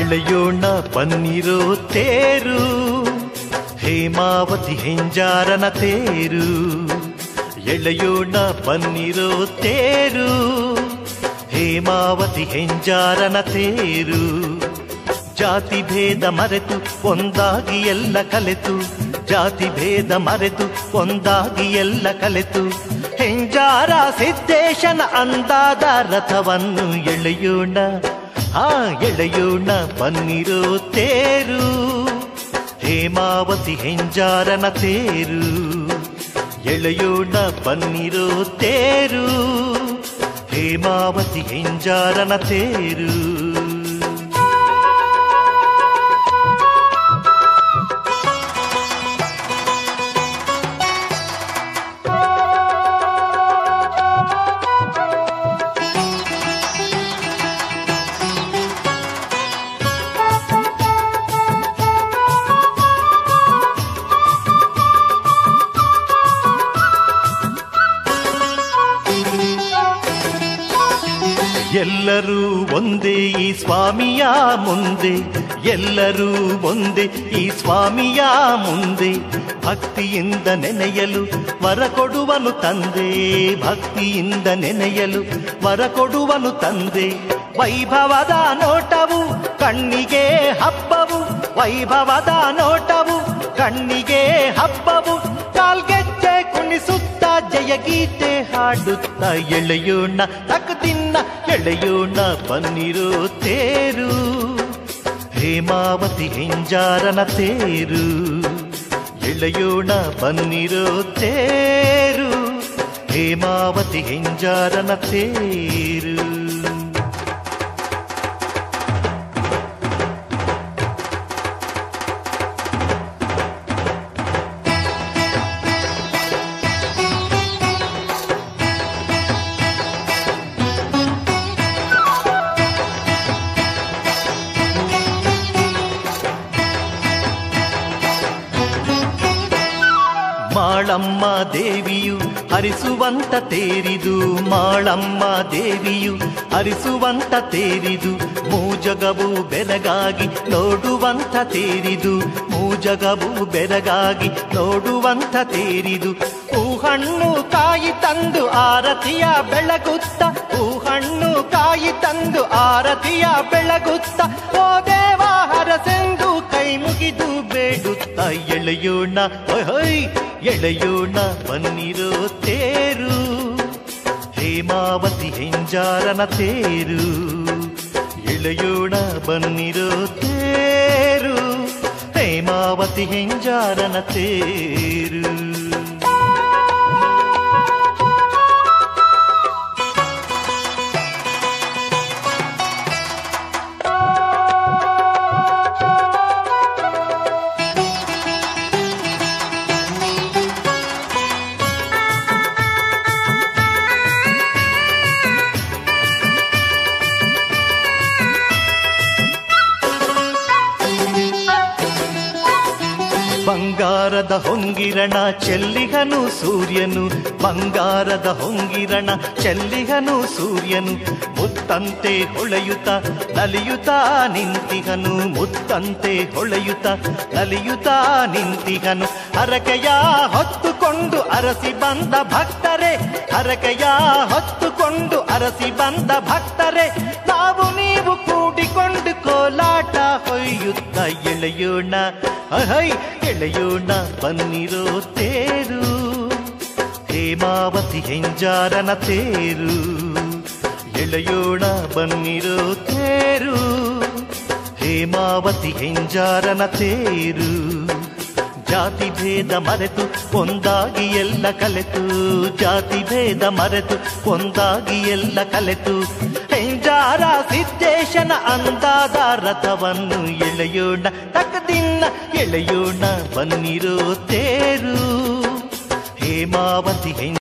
ಎಳೆಯೋಣ ಬನ್ನಿರೋ ತೇರು ಹೇಮಾವತಿ ಹೆಂಜಾರನ ತೇರು ಎಳೆಯೋಣ ಬನ್ನಿರೋ ತೇರು ಹೇಮಾವತಿ ಹೆಂಜಾರನ ತೇರು ಜಾತಿ ಭೇದ ಮರೆತು ಒಂದಾಗಿ ಎಲ್ಲ ಕಲೆತು ಜಾತಿ ಭೇದ ಮರೆತು ಒಂದಾಗಿ ಎಲ್ಲ ಕಲೆತು ಹೆಂಜಾರ ಸಿದ್ದೇಶನ ಅಂದಾದ ರಥವನ್ನು ಎಳೆಯೋಣ ಆ ಎಳೆಯೋಣ ಬನ್ನಿರೋ ತೇರು ಹೇಮಾವತಿ ಹೆಂಜಾರನ ತೇರು ಎಳೆಯೋಣ ಬನ್ನಿರೋ ತೇರು ಹೇಮಾವತಿ ಹೆಂಜಾರನ ತೇರು ಎಲ್ಲರೂ ಒಂದೇ ಈ ಸ್ವಾಮಿಯ ಮುಂದೆ ಎಲ್ಲರೂ ಒಂದೇ ಈ ಸ್ವಾಮಿಯ ಮುಂದೆ ಭಕ್ತಿಯಿಂದ ನೆನೆಯಲು ವರ ಕೊಡುವನು ತಂದೆ ಭಕ್ತಿಯಿಂದ ನೆನೆಯಲು ವರ ಕೊಡುವನು ತಂದೆ ವೈಭವದ ನೋಟವು ಕಣ್ಣಿಗೆ ಹಬ್ಬವು ವೈಭವದ ನೋಟವು ಕಣ್ಣಿಗೆ ಹಬ್ಬವು ಕಾಲ್ಗೆಜ್ಜೆ ಕುಣಿಸುತ್ತ ಜಯಗೀತೆ ಹಾಡುತ್ತ ಎಳೆಯೋಣ ತಕ್ಕದಿನ್ನ ಎಳೆಯೋಣ ಬನ್ನಿರೋ ತೇರು ಹೇಮಾವತಿ ಹೆಂಜಾರನ ತೇರು ಎಳೆಯೋಣ ಬನ್ನಿರೋ ತೇರು ಹೇಮಾವತಿ ಹೆಂಜಾರನ ತೇರು ಮಾಳಮ್ಮ ದೇವಿಯು ಹರಿಸುವಂತ ತೇರಿದು ಮಾಳಮ್ಮ ದೇವಿಯು ಹರಿಸುವಂತ ತೇರಿದು ಮೂಜಗವು ಬೆರಗಾಗಿ ನೋಡುವಂತ ತೇರಿದು ಮೂಜಗವು ಬೆರಗಾಗಿ ನೋಡುವಂತ ತೇರಿದು ಹಣ್ಣು ಕಾಯಿ ತಂದು ಆರತಿಯ ಬೆಳಗುತ್ತ ಹಣ್ಣು ಕಾಯಿ ತಂದು ಆರತಿಯ ಬೆಳಗುತ್ತ ಓ ದೇವ ಹರಸೆಂದು ಕೈ ಮುಗಿದು ಬೇಡುತ್ತ ಎಳೆಯೋಣ ಹೊಯ್ ಎಳೆಯೋಣ ಬನ್ನಿರೋ ತೇರು ಹೇಮಾವತಿ ಹೆಂಜಾರನ ತೇರು ಎಳೆಯೋಣ ಬನ್ನಿರೋ ತೇರು ಹೇಮಾವತಿ ಹೆಂಜಾರನ ತೇರು ಬಂಗಾರದ ಹೊಂಗಿರಣ ಚೆಲ್ಲಿಗನು ಸೂರ್ಯನು ಬಂಗಾರದ ಹೊಂಗಿರಣ ಚೆಲ್ಲಿಗನು ಸೂರ್ಯನು ಮುತ್ತಂತೆ ಹೊಳೆಯುತ್ತ ನಲಿಯುತ್ತ ನಿಂತಿಗನು ಮುತ್ತಂತೆ ಹೊಳೆಯುತ್ತ ನಲಿಯುತ್ತ ನಿಂತಿಗನು ಹರಕೆಯ ಹೊತ್ತುಕೊಂಡು ಅರಸಿ ಬಂದ ಭಕ್ತರೆ ಹರಕೆಯ ಹೊತ್ತುಕೊಂಡು ಅರಸಿ ಬಂದ ಭಕ್ತರೆ ನಾವು ನೀವು ಕೂಡಿಕೊಂಡು ಕೋಲಾಟ ಹೊಯ್ಯುತ್ತ ಎಳೆಯೋಣ ಅಹೈ ಎಳೆಯೋಣ ಬನ್ನಿರೋ ತೇರು ಹೇಮಾವತಿ ಹೆಂಜಾರನ ತೇರು ಎಳೆಯೋಣ ಬನ್ನಿರೋ ತೇರು ಹೇಮಾವತಿ ಹೆಂಜಾರನ ತೇರು ಜಾತಿ ಭೇದ ಮರೆತು ಒಂದಾಗಿ ಎಲ್ಲ ಕಲೆತು ಜಾತಿ ಭೇದ ಮರೆತು ಒಂದಾಗಿ ಎಲ್ಲ ಕಲೆತು ಹೆಂಜಾರ ಸಿದ್ದೇಶನ ಅಂದಾದ ರಥವನ್ನು ಎಳೆಯೋಣ ತಕ್ಕದಿನ್ನ ಎಳೆಯೋಣ ಬನ್ನಿರೋ ತೇರು ಹೇಮಾವತಿ ಹೆಂಜ